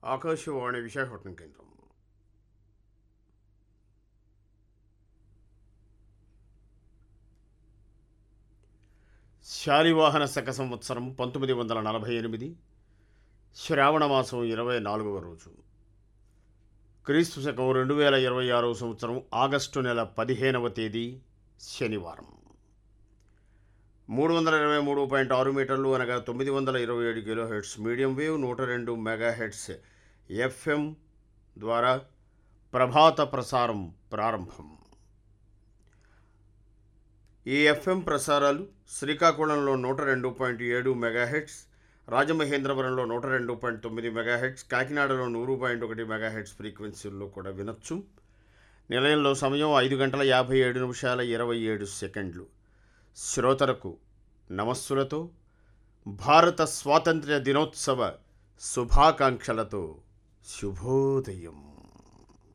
ఆకాశవాణి విశాఖపట్నం కేంద్రం శాలివాహన శక సంవత్సరం పంతొమ్మిది వందల నలభై ఎనిమిది శ్రావణమాసం ఇరవై నాలుగవ రోజు క్రీస్తు శకం రెండు వేల ఇరవై ఆరవ సంవత్సరం ఆగస్టు నెల పదిహేనవ తేదీ శనివారం మూడు వందల ఇరవై మూడు పాయింట్ ఆరు మీటర్లు అనగా తొమ్మిది వందల ఇరవై ఏడు కిలో హెడ్స్ మీడియం వేవ్ నూట రెండు మెగా హెడ్స్ ఎఫ్ఎం ద్వారా ప్రభాత ప్రసారం ప్రారంభం ఈ ఎఫ్ఎం ప్రసారాలు శ్రీకాకుళంలో నూట రెండు పాయింట్ ఏడు మెగాహెట్స్ రాజమహేంద్రవరంలో నూట రెండు పాయింట్ తొమ్మిది మెగాహెట్స్ కాకినాడలో నూరు పాయింట్ ఒకటి మెగాహెట్స్ ఫ్రీక్వెన్సీల్లో కూడా వినొచ్చు నిలయంలో సమయం ఐదు గంటల యాభై ఏడు నిమిషాల ఇరవై ఏడు సెకండ్లు శ్రోతలకు నమస్సులతో భారత స్వాతంత్ర్య దినోత్సవ శుభాకాంక్షలతో శుభోదయం